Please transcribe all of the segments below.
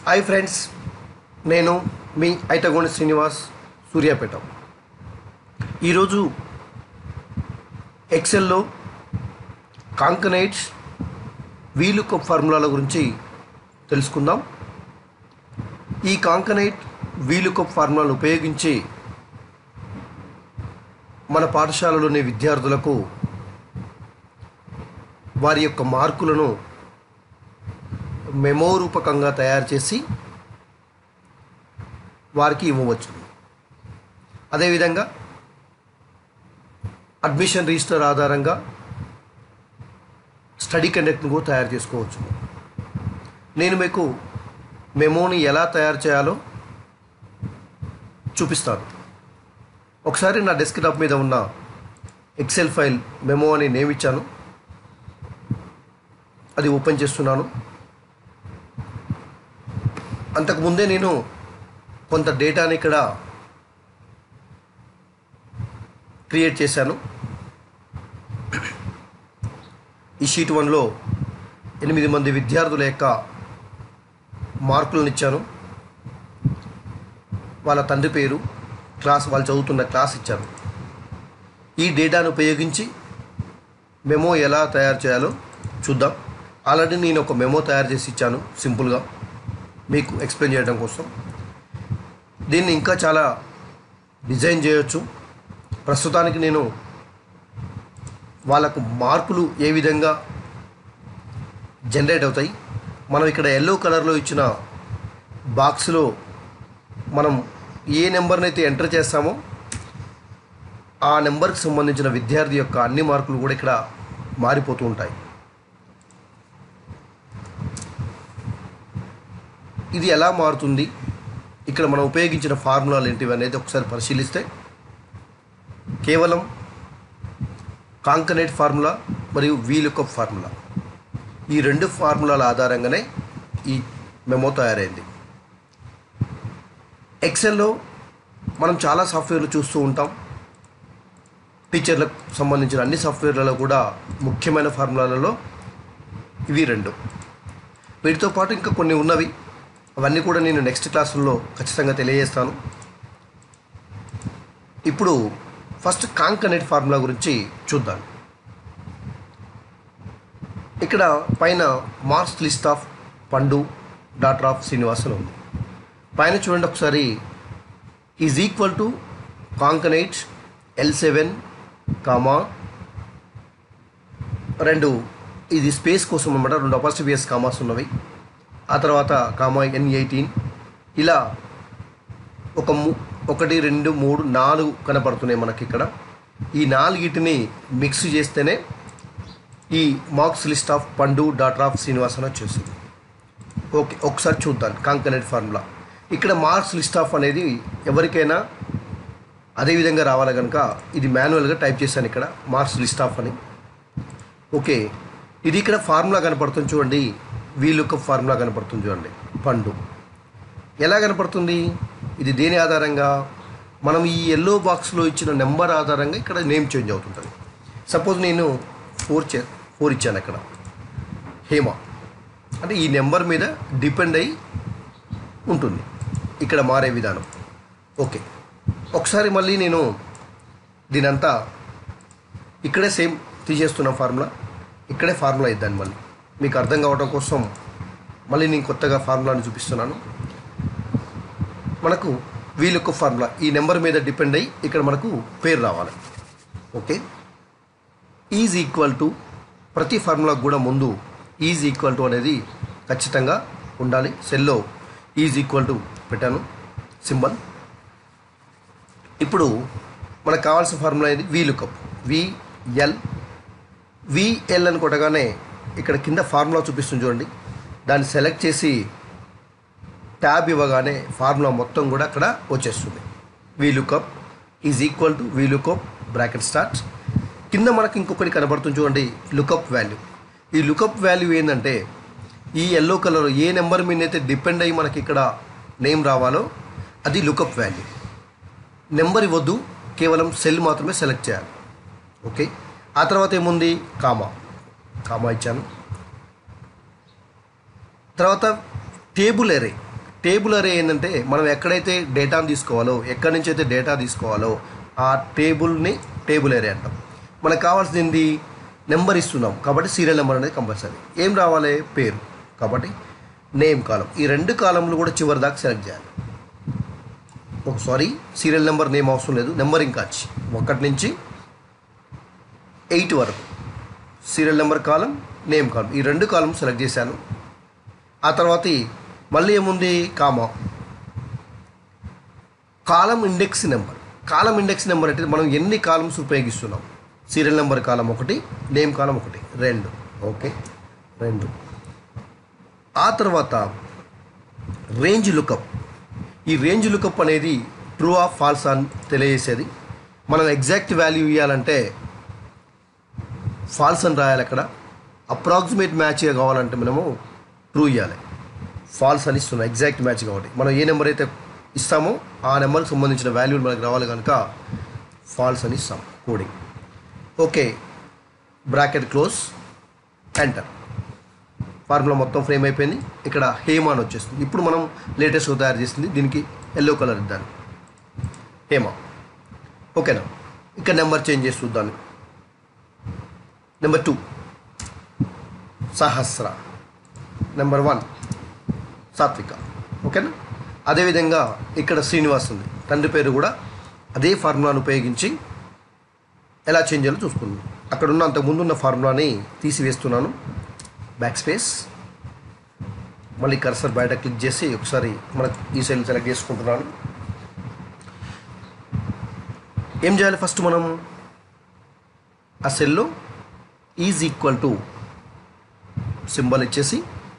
hi friends నేను మీ ఐటగోని శ్రీనివాస్ సూర్యాపేట ఈరోజు ఎక్సెల్లో కాంకనైట్స్ వీలుక ఫార్ములాల గురించి తెలుసుకుందాం ఈ కాంకనైట్ వీలుక ఫార్ములాను ఉపయోగించి మన పాఠశాలలోని విద్యార్థులకు వారి యొక్క మార్కులను మెమో రూపకంగా తయారు చేసి వారికి ఇవ్వవచ్చు అదేవిధంగా అడ్మిషన్ రిజిస్టర్ ఆధారంగా స్టడీ కండక్ట్ను కూడా తయారు చేసుకోవచ్చు నేను మీకు మెమోని ఎలా తయారు చేయాలో చూపిస్తాను ఒకసారి నా డెస్క్టాప్ మీద ఉన్న ఎక్సెల్ ఫైల్ మెమో అని నేమ్ ఇచ్చాను అది ఓపెన్ చేస్తున్నాను అంతకుముందే నేను కొంత డేటాని ఇక్కడ క్రియేట్ చేశాను ఈ షీట్ వన్లో ఎనిమిది మంది విద్యార్థుల యొక్క మార్కులను ఇచ్చాను వాళ్ళ తండ్రి పేరు క్లాస్ వాళ్ళు చదువుతున్న క్లాస్ ఇచ్చాను ఈ డేటాను ఉపయోగించి మెమో ఎలా తయారు చేయాలో చూద్దాం ఆల్రెడీ నేను ఒక మెమో తయారు చేసి ఇచ్చాను సింపుల్గా మీకు ఎక్స్ప్లెయిన్ చేయడం కోసం దీన్ని ఇంకా చాలా డిజైన్ చేయొచ్చు ప్రస్తుతానికి నేను వాళ్ళకు మార్కులు ఏ విధంగా జనరేట్ అవుతాయి మనం ఇక్కడ ఎల్లో కలర్లో ఇచ్చిన బాక్స్లో మనం ఏ నెంబర్ని అయితే ఎంటర్ చేస్తామో ఆ నెంబర్కి సంబంధించిన విద్యార్థి యొక్క అన్ని మార్కులు కూడా ఇక్కడ మారిపోతూ ఉంటాయి ఇది ఎలా మారుతుంది ఇక్కడ మనం ఉపయోగించిన ఫార్ములాలు ఏంటివి అనేది ఒకసారి పరిశీలిస్తే కేవలం కాంకనేట్ ఫార్ములా మరియు వీలుకప్ ఫార్ములా ఈ రెండు ఫార్ములాల ఆధారంగానే ఈ మెమో తయారైంది ఎక్సెల్లో మనం చాలా సాఫ్ట్వేర్లు చూస్తూ ఉంటాం టీచర్లకు సంబంధించిన అన్ని సాఫ్ట్వేర్లలో కూడా ముఖ్యమైన ఫార్ములాలలో ఇవి రెండు వీటితో పాటు ఇంకా కొన్ని ఉన్నవి అవన్నీ కూడా నేను నెక్స్ట్ క్లాసుల్లో ఖచ్చితంగా తెలియజేస్తాను ఇప్పుడు ఫస్ట్ కాంకనెట్ ఫార్ములా గురించి చూద్దాం ఇక్కడ పైన marks list of Pandu daughter of Srinivasan ఉంది పైన చూడండి ఒకసారి is equal to concatenate L seven comma రెండు ఇది స్పేస్ కోసం అనమాట రెండు అపాసిబియస్ కామాస్ ఉన్నవి ఆ తర్వాత కామా ఎన్ ఎయిటీన్ ఇలా ఒక ము ఒకటి రెండు మూడు నాలుగు కనపడుతున్నాయి మనకి ఇక్కడ ఈ నాలుగిటిని మిక్స్ చేస్తేనే ఈ marks list of Pandu daughter of Srinivasan వచ్చేసింది ఓకే ఒకసారి చూద్దాం కాంకనెట్ ఫార్ములా ఇక్కడ మార్క్స్ లిస్ట్ ఆఫ్ అనేది ఎవరికైనా అదే విధంగా రావాలి కనుక ఇది మాన్యువల్గా టైప్ చేశాను ఇక్కడ మార్క్స్ లిస్ట్ ఆఫ్ అని ఓకే ఇది ఇక్కడ ఫార్ములా కనపడుతుంది చూడండి వీలుక ఫార్ములా కనపడుతుంది చూడండి పండు ఎలా కనపడుతుంది ఇది దేని ఆధారంగా మనం ఈ ఎల్లో బాక్స్లో ఇచ్చిన నెంబర్ ఆధారంగా ఇక్కడ నేమ్ చేంజ్ అవుతుంటుంది సపోజ్ నేను ఫోర్ చే ఫోర్ ఇచ్చాను అక్కడ హేమ అంటే ఈ నెంబర్ మీద డిపెండ్ అయి ఉంటుంది ఇక్కడ మారే విధానం ఓకే ఒకసారి మళ్ళీ నేను దీనంతా ఇక్కడే సేమ్ తీసేస్తున్న ఫార్ములా ఇక్కడే ఫార్ములా ఇద్దాను మళ్ళీ మీకు అర్థం కావడం కోసం మళ్ళీ నేను కొత్తగా ఫార్ములాని చూపిస్తున్నాను మనకు వీళ్ళొక్క ఫార్ములా ఈ నెంబర్ మీద డిపెండ్ అయ్యి ఇక్కడ మనకు పేరు రావాలి ఓకే ఈజ్ ఈక్వల్ టు ప్రతి ఫార్ములాకు కూడా ముందు ఈజ్ ఈక్వల్ టు అనేది ఖచ్చితంగా ఉండాలి సెల్లో ఈజ్ ఈక్వల్ టు పెట్టాను సింబల్ ఇప్పుడు మనకు కావాల్సిన ఫార్ములా ఇది వి లుకప్ విఎల్ విఎల్ అని కొట్టగానే ఇక్కడ కింద ఫార్ములా చూపిస్తుంది చూడండి దాన్ని సెలెక్ట్ చేసి ట్యాబ్ ఇవ్వగానే ఫార్ములా మొత్తం కూడా అక్కడ వచ్చేస్తుంది V lookup is equal to V lookup bracket start కింద మనకి ఇంకొకటి కనబడుతుంది చూడండి లుకప్ వాల్యూ ఈ లుకప్ వాల్యూ ఏంటంటే ఈ ఎల్లో కలర్ ఏ నెంబర్ మీద అయితే డిపెండ్ అయ్యి మనకి ఇక్కడ నేమ్ రావాలో అది లుకప్ వాల్యూ నెంబర్ ఇవ్వద్దు కేవలం సెల్ మాత్రమే సెలెక్ట్ చేయాలి ఓకే ఆ తర్వాత ఏముంది కామా కామా ఇచ్చాను తర్వాత టేబుల్ ఎరే టేబుల్ అరే ఏంటంటే మనం ఎక్కడైతే డేటాను తీసుకోవాలో ఎక్కడి నుంచి అయితే డేటా తీసుకోవాలో ఆ టేబుల్ని టేబుల్ అరే అంటాం మనకు కావాల్సింది నెంబర్ ఇస్తున్నాం కాబట్టి సీరియల్ నెంబర్ అనేది కంపల్సరీ ఏం రావాలి పేరు కాబట్టి నేమ్ కాలం ఈ రెండు కాలంలు కూడా చివరి దాకా సెలెక్ట్ చేయాలి ఒక సారీ సీరియల్ నెంబర్ నేమ్ అవసరం లేదు నెంబరింగ్ కాచి ఒకటి నుంచి ఎయిట్ వరకు serial number column name column ఈ రెండు కాలం సెలెక్ట్ చేశాను ఆ తర్వాత ఈ మళ్ళీ ఏముంది comma column index number column index number అంటే మనం ఎన్ని కాలమ్స్ ఉపయోగిస్తున్నాం సీరియల్ నెంబర్ కాలం ఒకటి నేమ్ కాలం ఒకటి రెండు ఓకే రెండు ఆ తర్వాత రేంజ్ లుకప్ ఈ రేంజ్ లుకప్ అనేది ట్రూ ఆఫ్ ఫాల్స్ అని తెలియజేసేది మనం ఎగ్జాక్ట్ వాల్యూ ఇవ్వాలంటే ఫాల్స్ అని రాయాలి అక్కడ అప్రాక్సిమేట్ మ్యాచ్ కావాలంటే మనము ట్రూ ఇవ్వాలి ఫాల్స్ అని ఇస్తున్నాం ఎగ్జాక్ట్ మ్యాచ్ కాబట్టి మనం ఏ నెంబర్ అయితే ఇస్తామో ఆ నెంబర్కి సంబంధించిన వాల్యూలు మనకు రావాలి కనుక ఫాల్స్ అని ఇస్తాం coding okay bracket close enter formula మొత్తం ఫ్రేమ్ అయిపోయింది ఇక్కడ హేమ అని వచ్చేస్తుంది ఇప్పుడు మనం లేటెస్ట్గా తయారు చేసింది దీనికి ఎల్లో కలర్ ఇద్దాం హేమ ఓకేనా ఇక్కడ నెంబర్ చేంజ్ చేసి చూద్దాం number two Sahasra number one Sathvika ఓకేనా అదేవిధంగా ఇక్కడ శ్రీనివాస్ ఉంది తండ్రి పేరు కూడా అదే ఫార్ములాను ఉపయోగించి ఎలా చేంజ్ చేయాలో చూసుకుందాం అక్కడ ఉన్న అంతకుముందు ఉన్న ఫార్ములాని తీసివేస్తున్నాను బ్యాక్ స్పేస్ మళ్ళీ కర్సర్ బయట క్లిక్ చేసి ఒకసారి మనకు ఈ సెల్ సెలెక్ట్ చేసుకుంటున్నాను ఏం చేయాలి ఫస్ట్ మనం ఆ సెల్లో ఈజ్ ఈక్వల్ టు సింబల్ ఇచ్చేసి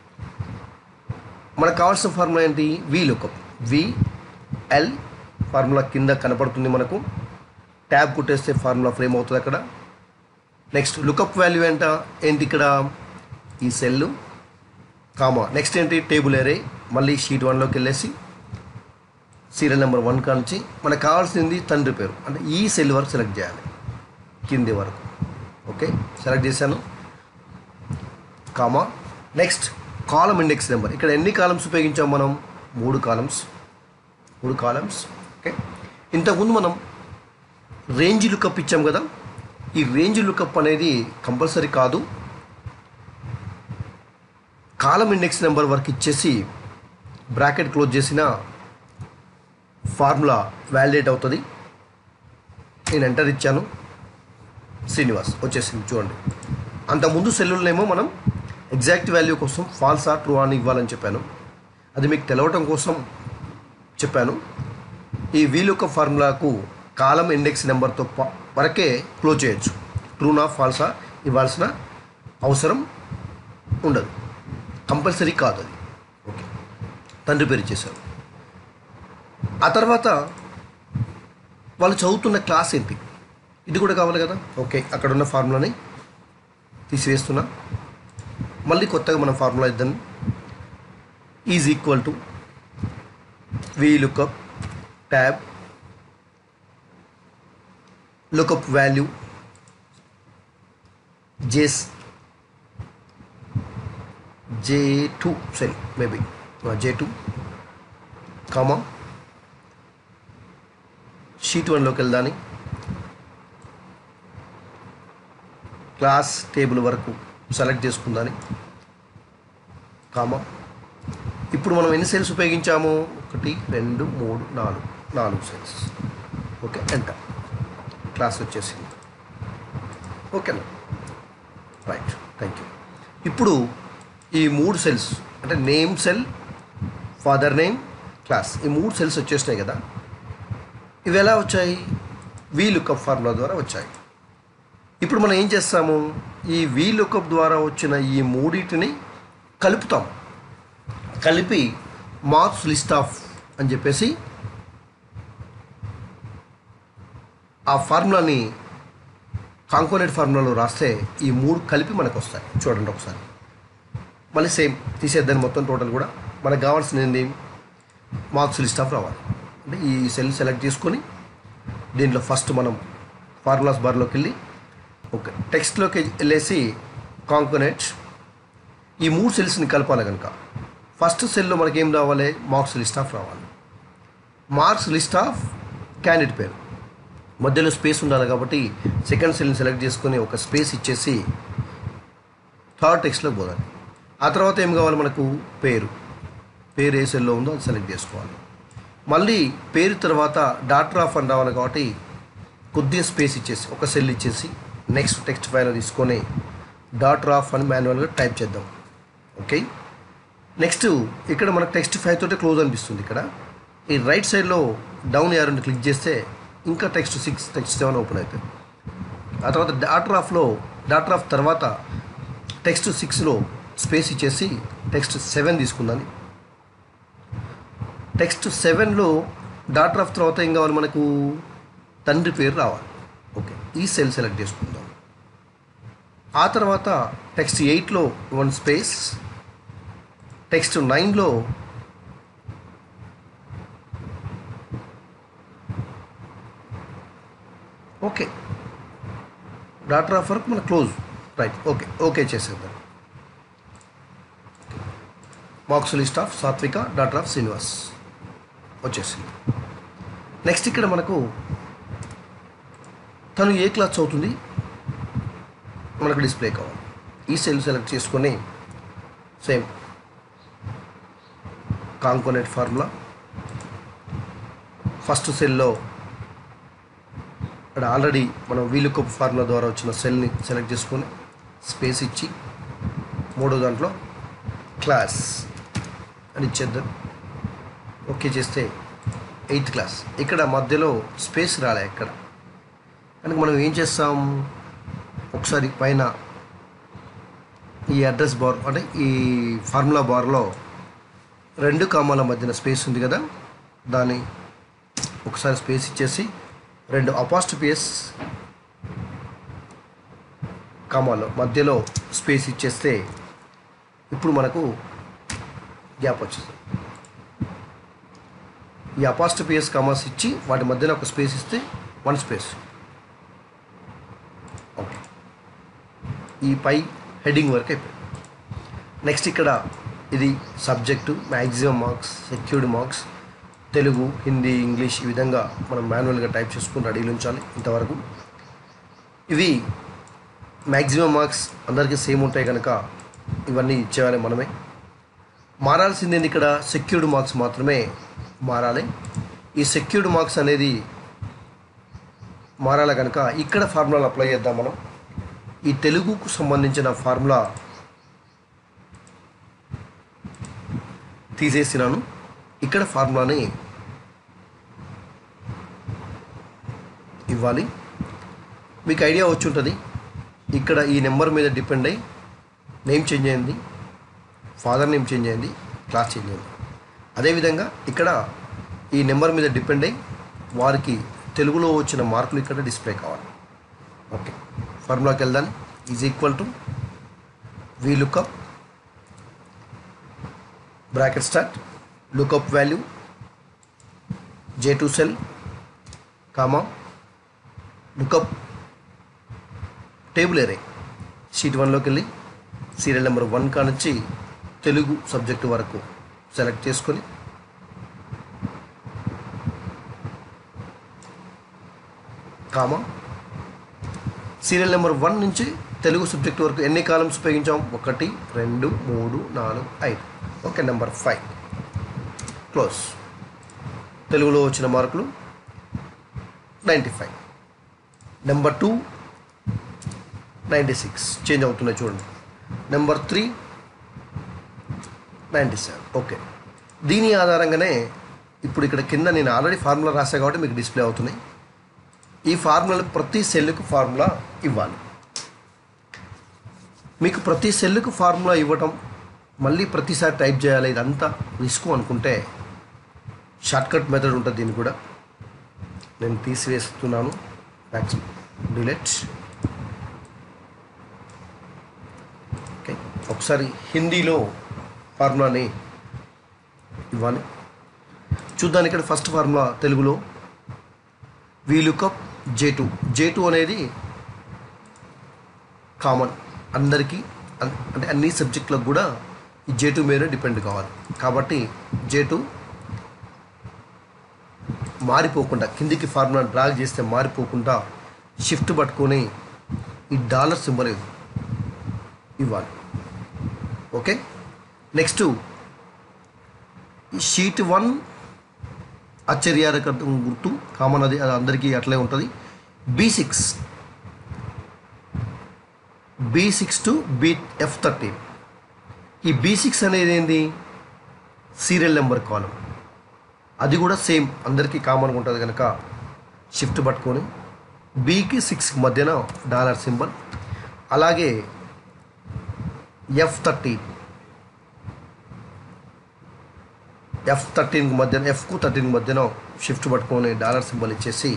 మనకు కావాల్సిన ఫార్ములా ఏంటి V lookup V L formula కింద కనపడుతుంది మనకు ట్యాబ్ కుట్టేస్తే ఫార్ములా ఫ్రేమ్ అవుతుంది అక్కడ నెక్స్ట్ లుకప్ వాల్యూ ఏంట ఏంటి ఇక్కడ ఈ సెల్ కామా నెక్స్ట్ ఏంటి టేబుల్ ఏరే మళ్ళీ షీట్ వన్లోకి వెళ్ళేసి సీరియల్ నెంబర్ వన్ కానించి మనకు కావాల్సింది తండ్రి పేరు అంటే ఈ సెల్ వరకు సెలెక్ట్ చేయాలి కింది వరకు ఓకే సెలెక్ట్ చేశాను comma next column index number ఇక్కడ ఎన్ని కాలమ్స్ ఉపయోగించాం మనం మూడు కాలమ్స్ మూడు కాలమ్స్ ఓకే ఇంతకుముందు మనం రేంజ్ లుకప్ ఇచ్చాం కదా ఈ రేంజ్ లుకప్ అనేది కంపల్సరీ కాదు కాలం ఇండెక్స్ నెంబర్ వరకు ఇచ్చేసి బ్రాకెట్ క్లోజ్ చేసిన ఫార్ములా వ్యాలిడేట్ అవుతుంది నేను ఎంటర్ ఇచ్చాను శ్రీనివాస్ వచ్చేసింది చూడండి అంతకుముందు సెల్లులనేమో మనం ఎగ్జాక్ట్ వాల్యూ కోసం ఫాల్స్ ఆర్ ట్రూ అని ఇవ్వాలని చెప్పాను అది మీకు తెలవటం కోసం చెప్పాను ఈ వీలుక ఫార్ములాకు కాలం ఇండెక్స్ నెంబర్తో ప- వరకే క్లోజ్ చేయొచ్చు ట్రూనా ఫాల్సా ఇవ్వాల్సిన అవసరం ఉండదు కంపల్సరీ కాదు అది ఓకే తండ్రి పేరు ఇచ్చేశారు ఆ తర్వాత వాళ్ళు చదువుతున్న క్లాస్ ఏంటి ఇది కూడా కావాలి కదా ఓకే అక్కడ ఉన్న ఫార్ములాని తీసివేస్తున్నా మళ్ళీ కొత్తగా మనం ఫార్ములా ఇద్దాం is equal to V lookup tab lookup value జేస్ జే టూ సరే maybe J two comma sheet వన్లోకి వెళ్దాని క్లాస్ టేబుల్ వరకు సెలెక్ట్ చేసుకుందాని కామా ఇప్పుడు మనం ఎన్ని సెల్స్ ఉపయోగించాము ఒకటి రెండు మూడు నాలుగు నాలుగు సెల్స్ ఓకే ఎంటర్ క్లాస్ వచ్చేసింది ఓకేనా రైట్ థ్యాంక్ యూ ఇప్పుడు ఈ మూడు సెల్స్ అంటే name cell father name class ఈ మూడు సెల్స్ వచ్చేసినాయి కదా ఇవి ఎలా వచ్చాయి వీ లుకప్ ఫార్ములా ద్వారా వచ్చాయి ఇప్పుడు మనం ఏం చేస్తాము ఈ వీ లుకప్ ద్వారా వచ్చిన ఈ మూడింటిని కలుపుతాం కలిపి మార్క్స్ లిస్ట్ ఆఫ్ అని చెప్పేసి ఆ ఫార్ములాని కాంకోనెంట్ ఫార్ములాలో రాస్తే ఈ మూడు కలిపి మనకు వస్తాయి చూడండి ఒకసారి మళ్ళీ సేమ్ తీసేద్దాన్ని మొత్తం టోటల్ కూడా మనకు కావాల్సింది ఏంది మార్క్స్ లిస్ట్ ఆఫ్ రావాలి అంటే ఈ సెల్ సెలెక్ట్ చేసుకొని దీంట్లో ఫస్ట్ మనం ఫార్ములాస్ బార్లోకి వెళ్ళి ఓకే టెక్స్ట్లోకి వెళ్ళేసి కాంకోనెంట్ ఈ మూడు సెల్స్ని కలపాలి కనుక ఫస్ట్ సెల్లో మనకి ఏం రావాలి మార్క్స్ లిస్ట్ ఆఫ్ రావాలి మార్క్స్ లిస్ట్ ఆఫ్ క్యాండిడేట్ పేరు మధ్యలో స్పేస్ ఉండాలి కాబట్టి సెకండ్ సెల్ని సెలెక్ట్ చేసుకొని ఒక స్పేస్ ఇచ్చేసి థర్డ్ టెక్స్ట్లో పోదాలి ఆ తర్వాత ఏం కావాలి మనకు పేరు పేరు ఏ సెల్లో ఉందో అది సెలెక్ట్ చేసుకోవాలి మళ్ళీ పేరు తర్వాత డాటర్ ఆఫ్ అని రావాలి కాబట్టి కొద్దిగా స్పేస్ ఇచ్చేసి ఒక సెల్ ఇచ్చేసి నెక్స్ట్ టెక్స్ట్ ఫైల్ తీసుకొని డాటర్ ఆఫ్ అని మాన్యువల్గా టైప్ చేద్దాం ఓకే నెక్స్ట్ ఇక్కడ మనకు టెక్స్ట్ ఫైవ్ తోటే క్లోజ్ అనిపిస్తుంది ఇక్కడ ఈ రైట్ సైడ్లో డౌన్ యారోని క్లిక్ చేస్తే ఇంకా text six text seven open అవుతుంది ఆ తర్వాత డాటర్ ఆఫ్లో డాటర్ ఆఫ్ తర్వాత టెక్స్ట్ సిక్స్లో స్పేస్ ఇచ్చేసి టెక్స్ట్ సెవెన్ తీసుకుందాన్ని టెక్స్ట్ సెవెన్లో డాటర్ ఆఫ్ తర్వాత ఏం కావాలి మనకు తండ్రి పేరు రావాలి ఓకే ఈ సెల్ సెలెక్ట్ చేసుకుందాం ఆ తర్వాత టెక్స్ట్ ఎయిట్లో వన్ స్పేస్ టెక్స్ట్ నైన్లో ఓకే డాటర్ ఆఫ్ వర్క్ మన క్లోజ్ రైట్ ఓకే ఓకే చేసేద్దాం marks list of Sathvika daughter of Srinivas వచ్చేసింది నెక్స్ట్ ఇక్కడ మనకు తను ఏ క్లాస్ చదువుతుంది మనకు డిస్ప్లే కావాలి ఈ సెల్ సెలెక్ట్ చేసుకొని సేమ్ కాంకోనెట్ ఫార్ములా ఫస్ట్ సెల్లో ఇక్కడ ఆల్రెడీ మనం వీలుకప్ ఫార్ములా ద్వారా వచ్చిన సెల్ని సెలెక్ట్ చేసుకొని స్పేస్ ఇచ్చి మూడో దాంట్లో క్లాస్ అని ఇచ్చేద్దాం ఓకే చేస్తే ఎయిత్ క్లాస్ ఇక్కడ మధ్యలో స్పేస్ రాలే ఇక్కడ కనుక మనం ఏం చేస్తాం ఒకసారి పైన ఈ అడ్రస్ బార్ అంటే ఈ ఫార్ములా బార్లో రెండు కామాల మధ్యన స్పేస్ ఉంది కదా దాన్ని ఒకసారి స్పేస్ ఇచ్చేసి రెండు అపాస్ట్రఫియస్ కామాలో మధ్యలో స్పేస్ ఇచ్చేస్తే ఇప్పుడు మనకు గ్యాప్ వచ్చింది ఈ అపాస్ట్రఫియస్ కామాస్ ఇచ్చి వాటి మధ్యలో ఒక స్పేస్ ఇస్తే వన్ స్పేస్ ఓకే ఈ పై హెడ్డింగ్ వరకు అయిపోయింది నెక్స్ట్ ఇక్కడ ఇది subject maximum marks secured marks Telugu Hindi English ఈ విధంగా మనం మాన్యువల్గా టైప్ చేసుకుని రెడీలు ఉంచాలి ఇంతవరకు ఇవి మ్యాక్సిమం మార్క్స్ అందరికీ సేమ్ ఉంటాయి కనుక ఇవన్నీ ఇచ్చేయాలి మనమే మారాల్సింది ఏంది ఇక్కడ సెక్యూర్డ్ మార్క్స్ మాత్రమే మారాలి ఈ సెక్యూర్డ్ మార్క్స్ అనేది మారాలి కనుక ఇక్కడ ఫార్ములాలు అప్లై చేద్దాం మనం ఈ తెలుగుకు సంబంధించిన ఫార్ములా తీసేసినాను ఇక్కడ ఫార్ములాని ఇవ్వాలి మీకు ఐడియా వచ్చి ఉంటుంది ఇక్కడ ఈ నెంబర్ మీద డిపెండ్ అయ్యి నేమ్ చేంజ్ అయింది ఫాదర్ నేమ్ చేంజ్ అయింది క్లాస్ చేంజ్ అయింది అదేవిధంగా ఇక్కడ ఈ నెంబర్ మీద డిపెండ్ అయ్యి వారికి తెలుగులో వచ్చిన మార్కులు ఇక్కడ డిస్ప్లే కావాలి ఓకే ఫార్ములాకి వెళ్దాం is equal to V lookup bracket start lookup value J two cell comma lookup table array sheet వన్లోకి వెళ్ళి సీరియల్ నెంబర్ వన్ కానిచ్చి తెలుగు సబ్జెక్టు వరకు సెలెక్ట్ చేసుకొని కామా సీరియల్ నెంబర్ వన్ నుంచి తెలుగు సబ్జెక్ట్ వరకు ఎన్ని కాలమ్స్ ఉపయోగించాం ఒకటి రెండు మూడు నాలుగు ఐదు ఓకే నెంబర్ ఫైవ్ క్లోజ్ తెలుగులో వచ్చిన మార్కులు ninety five number two ninety six change అవుతున్నాయి చూడండి number three ninety seven okay దీని ఆధారంగానే ఇప్పుడు ఇక్కడ కింద నేను ఆల్రెడీ ఫార్ములా రాసా కాబట్టి మీకు డిస్ప్లే అవుతున్నాయి ఈ ఫార్ములాలు ప్రతి సెల్లుకు ఫార్ములా ఇవ్వాలి మీకు ప్రతి సెల్లుకు ఫార్ములా ఇవ్వటం మళ్ళీ ప్రతిసారి టైప్ చేయాలి ఇదంతా రిస్క్ అనుకుంటే షార్ట్కట్ మెథడ్ ఉంటుంది దీన్ని కూడా నేను తీసివేస్తున్నాను మ్యాక్సిమం డిలెట్ ఓకే ఒకసారి హిందీలో ఫార్ములాని ఇవ్వాలి చూద్దాం ఇక్కడ ఫస్ట్ ఫార్ములా తెలుగులో V lookup J two J two అనేది కామన్ అందరికీ అన్- అంటే అన్ని సబ్జెక్టులకు కూడా ఈ జే టూ మీద డిపెండ్ కావాలి కాబట్టి జే టూ మారిపోకుండా కిందికి ఫార్ములా డ్రాగ్ చేస్తే మారిపోకుండా షిఫ్ట్ పట్టుకొని ఈ డాలర్ సింబల్ ఇవ్వాలి ఓకే నెక్స్ట్ షీట్ వన్ ఆశ్చర్యారకం గుర్తు కామన్ అది అది అందరికీ అట్లే ఉంటుంది B six B six to B F thirteen ఈ బీ సిక్స్ అనేది ఏంది సీరియల్ నెంబర్ కాలం అది కూడా సేమ్ అందరికీ కామన్గా ఉంటుంది కనుక షిఫ్ట్ పట్టుకొని బీకి సిక్స్ మధ్యన డాలర్ సింబల్ అలాగే ఎఫ్ థర్టీన్ ఎఫ్ థర్టీన్కి మధ్యన ఎఫ్కు థర్టీన్ మధ్యన షిఫ్ట్ పట్టుకొని డాలర్ సింబల్ ఇచ్చేసి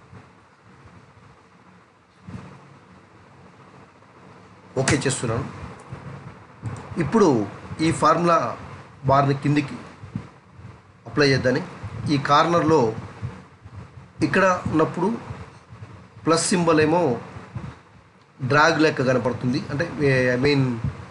ఓకే చేస్తున్నాను ఇప్పుడు ఈ ఫార్ములా బార్ని కిందికి అప్లై చేద్దని ఈ కార్నర్లో ఇక్కడ ఉన్నప్పుడు ప్లస్ సింబల్ ఏమో డ్రాగ్ లెక్క కనపడుతుంది అంటే ఐ మీన్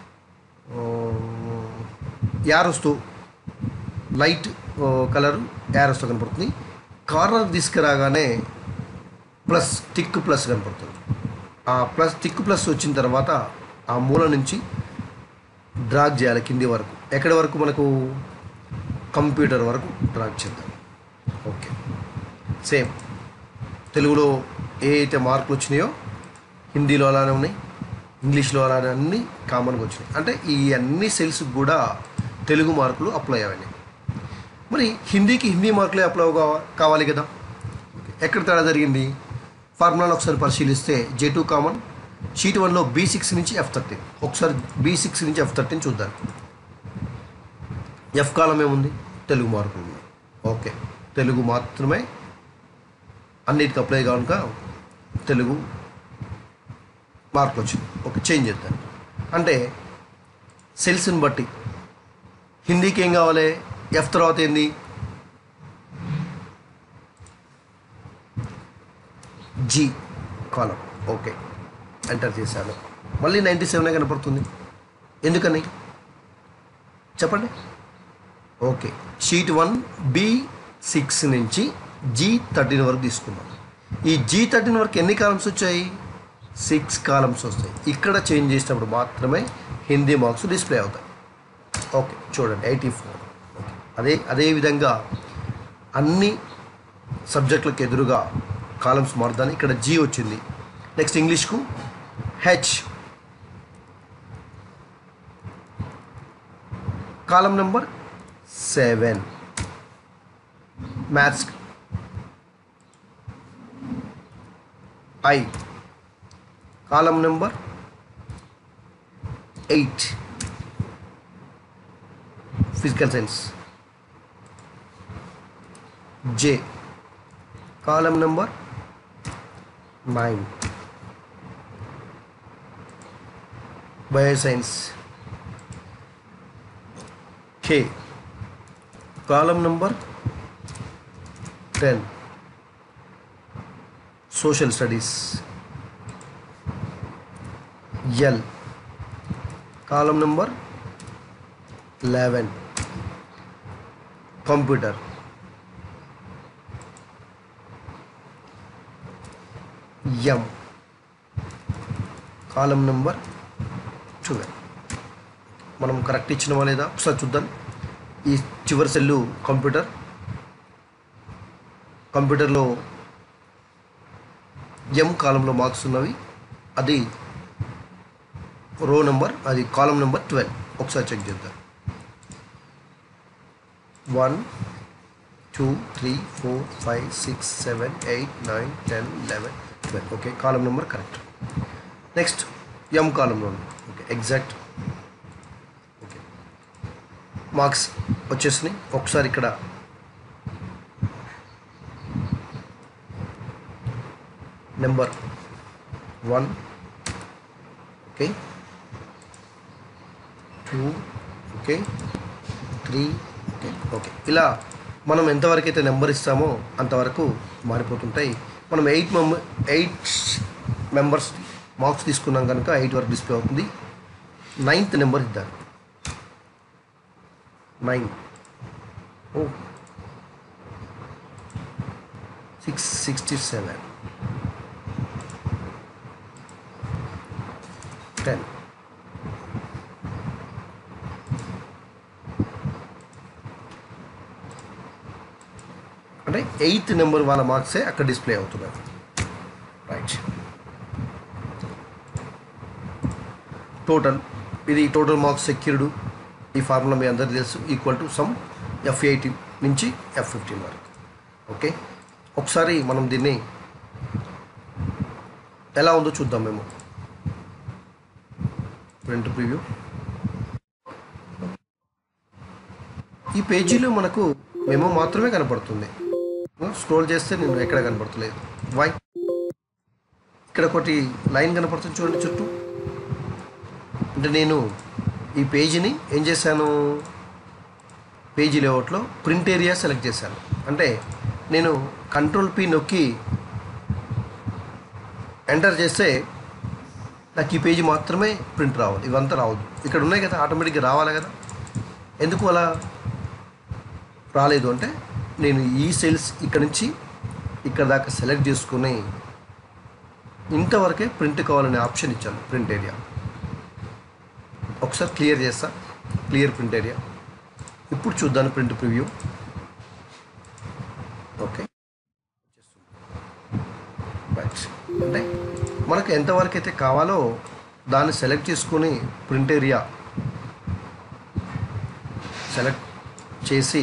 యారోస్తో లైట్ కలర్ యారోస్తో కనపడుతుంది కార్నర్ తీసుకురాగానే ప్లస్ టిక్ ప్లస్ కనపడుతుంది ఆ ప్లస్ టిక్ ప్లస్ వచ్చిన తర్వాత ఆ మూల నుంచి డ్రాగ్ చేయాలి కింది వరకు ఎక్కడి వరకు మనకు కంప్యూటర్ వరకు డ్రాగ్ చేద్దాం ఓకే సేమ్ తెలుగులో ఏ అయితే మార్కులు వచ్చినాయో హిందీలో అలానే ఉన్నాయి ఇంగ్లీష్లో అలానే అన్నీ కామన్గా వచ్చినాయి అంటే ఈ అన్ని సెల్స్ కూడా తెలుగు మార్కులు అప్లై అయ్యాయి మరి హిందీకి హిందీ మార్కులే అప్లై కావా- కావాలి కదా ఎక్కడ తేడా జరిగింది ఫార్ములాను ఒకసారి పరిశీలిస్తే జే టూ కామన్ షీట్ వన్లో బీ సిక్స్ నుంచి ఎఫ్ థర్టీన్ ఒకసారి బీ సిక్స్ నుంచి ఎఫ్ థర్టీన్ చూద్దాం ఎఫ్ కాలం ఏముంది తెలుగు మార్కులు ఉన్నాయి ఓకే తెలుగు మాత్రమే అన్నిటికి అప్లై కనుక తెలుగు మార్కులు వచ్చింది ఓకే చేంజ్ చేద్దాం అంటే సెల్స్ని బట్టి హిందీకి ఏం కావాలి ఎఫ్ తర్వాత ఏంది జీ కాలం ఓకే ఎంటర్ చేశాను మళ్ళీ నైంటీ సెవెనే కనపడుతుంది ఎందుకని చెప్పండి okay sheet one B six నుంచి జీ థర్టీన్ వరకు తీసుకున్నాం ఈ జీ థర్టీన్ వరకు ఎన్ని కాలమ్స్ వచ్చాయి సిక్స్ కాలమ్స్ వస్తాయి ఇక్కడ చేంజ్ చేసినప్పుడు మాత్రమే హిందీ మార్క్స్ డిస్ప్లే అవుతాయి ఓకే చూడండి ఎయిటీ ఫోర్ ఓకే అదే అదే విధంగా అన్ని సబ్జెక్టులకు ఎదురుగా కాలమ్స్ మారుదాన్ని ఇక్కడ జీ వచ్చింది నెక్స్ట్ ఇంగ్లీష్కు H column number seven maths I column number eight physical science J column number nine bioscience K column number ten social studies L column number eleven computer M column number twelve మనం correct ఇచ్చినవా లేదా ఒకసారి చూద్దాం ఈ చివరి cell computer కంప్యూటర్లో ఎం కాలంలో marks ఉన్నవి అది రో నెంబర్ అది కాలం నెంబర్ ట్వెల్వ్ ఒకసారి చెక్ చేద్దాం one two three four five six seven eight nine ten eleven twelve okay column number correct next M కాలంలో ఉంది ఓకే ఎగ్జాక్ట్ ఓకే మార్క్స్ వచ్చేసినాయి ఒకసారి ఇక్కడ number one okay two okay three okay okay ఇలా మనం ఎంతవరకు అయితే నెంబర్ ఇస్తామో అంతవరకు మారిపోతుంటాయి మనం eight member eight members marks తీసుకున్నాం కనుక ఎయిట్ వరకు డిస్ప్లే అవుతుంది నైన్త్ నెంబర్ ఇద్దాం నైన్ ఓ సిక్స్ సిక్స్టీ సెవెన్ టెన్ అంటే ఎయిత్ నెంబర్ వాళ్ళ మార్క్సే అక్కడ డిస్ప్లే అవుతున్నాయి రైట్ టోటల్ ఇది టోటల్ మార్క్స్ సెక్యూర్డ్ ఈ ఫార్ములా మీ అందరికీ తెలుసు equal to sum F eighteen నుంచి ఎఫ్ ఫిఫ్టీన్ వరకు ఓకే ఒకసారి మనం దీన్ని ఎలా ఉందో చూద్దాం మేము ప్రింట్ ప్రివ్యూ ఈ పేజీలో మనకు మెమో మాత్రమే కనపడుతుంది స్క్రోల్ చేస్తే నేను ఎక్కడ కనపడతలేదు వై ఇక్కడ ఒకటి లైన్ కనపడుతుంది చూడండి చుట్టూ అంటే నేను ఈ పేజీని ఏం చేశాను పేజీ లేఅవుట్లో ప్రింట్ ఏరియా సెలెక్ట్ చేశాను అంటే నేను కంట్రోల్ పి నొక్కి ఎంటర్ చేస్తే నాకు ఈ పేజీ మాత్రమే ప్రింట్ రావాలి ఇవంతా రావద్దు ఇక్కడ ఉన్నాయి కదా ఆటోమేటిక్గా రావాలి కదా ఎందుకు అలా రాలేదు అంటే నేను ఈ సెల్స్ ఇక్కడ నుంచి ఇక్కడ దాకా సెలెక్ట్ చేసుకుని ఇంతవరకే ప్రింట్ కావాలనే ఆప్షన్ ఇచ్చాను ప్రింట్ ఏరియా ఒకసారి క్లియర్ చేస్తా క్లియర్ ప్రింట్ ఏరియా ఇప్పుడు చూద్దాను ప్రింట్ ప్రివ్యూ ఓకే రైట్ అంటే మనకు ఎంతవరకు అయితే కావాలో దాన్ని సెలెక్ట్ చేసుకుని ప్రింట్ ఏరియా సెలెక్ట్ చేసి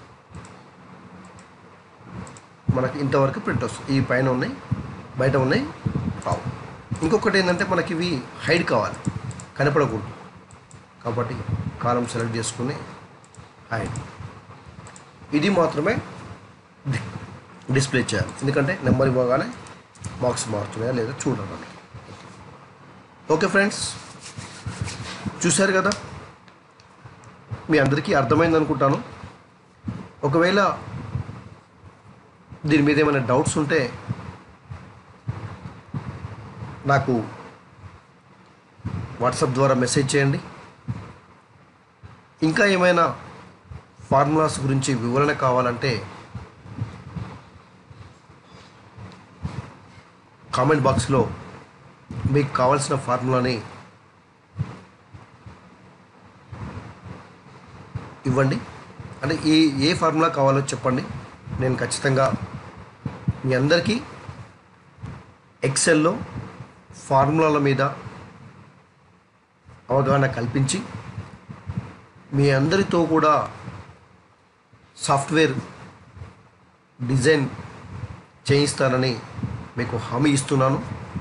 మనకి ఇంతవరకు ప్రింట్ వస్తుంది ఈ పైన ఉన్నాయి బయట ఉన్నాయి రావు ఇంకొకటి ఏంటంటే మనకి ఇవి హైడ్ కావాలి కనపడకూడదు కాబట్టి కాలం సెలెక్ట్ చేసుకుని హైడ్ ఇది మాత్రమే డి- డిస్ప్లే చేయాలి ఎందుకంటే నెంబర్ ఇవ్వగానే మార్క్స్ మారుతున్నాయా లేదా చూడడానికి ఓకే ఫ్రెండ్స్ చూశారు కదా మీ అందరికీ అర్థమైంది అనుకుంటాను ఒకవేళ దీని మీద ఏమైనా డౌట్స్ ఉంటే నాకు వాట్సాప్ ద్వారా మెసేజ్ చేయండి ఇంకా ఏమైనా ఫార్ములాస్ గురించి వివరణ కావాలంటే కామెంట్ బాక్స్లో మీకు కావాల్సిన ఫార్ములాని ఇవ్వండి అంటే ఏ ఏ ఫార్ములా కావాలో చెప్పండి నేను ఖచ్చితంగా మీ అందరికీ ఎక్సెల్లో ఫార్ములాల మీద అవగాహన కల్పించి మీ అందరితో కూడా సాఫ్ట్వేర్ డిజైన్ చేయిస్తానని మీకు హామీ ఇస్తున్నాను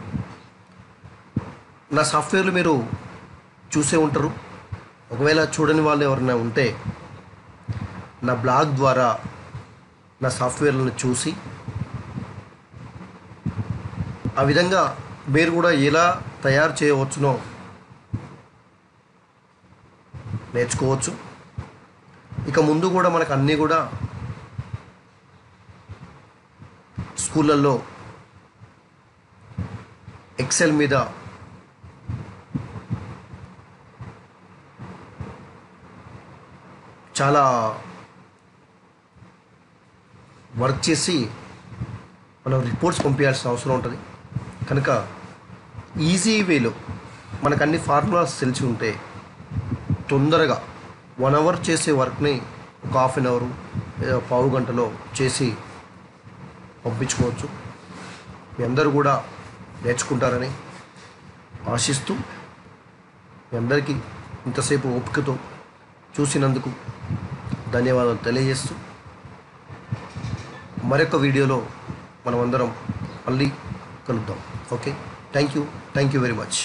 నా సాఫ్ట్వేర్లు మీరు చూసే ఉంటారు ఒకవేళ చూడని వాళ్ళు ఎవరైనా ఉంటే నా బ్లాగ్ ద్వారా నా సాఫ్ట్వేర్లను చూసి ఆ విధంగా మీరు కూడా ఎలా తయారు చేయవచ్చునో నేర్చుకోవచ్చు ఇక ముందు కూడా మనకు అన్నీ కూడా స్కూళ్ళల్లో ఎక్సెల్ మీద చాలా వర్క్ చేసి మనం రిపోర్ట్స్ పంపించాల్సిన అవసరం ఉంటుంది కనుక ఈజీ వేలో మనకు అన్ని ఫార్ములాస్ తెలిసి ఉంటే తొందరగా వన్ అవర్ చేసే వర్క్ని ఒక హాఫ్ అన్ అవరు లేదా పావు గంటలో చేసి పంపించుకోవచ్చు మీ అందరూ కూడా నేర్చుకుంటారని ఆశిస్తూ మీ అందరికీ ఇంతసేపు ఓపికతో చూసినందుకు ధన్యవాదాలు తెలియజేస్తూ మరొక వీడియోలో మనమందరం మళ్ళీ కలుద్దాం okay thank you thank you very much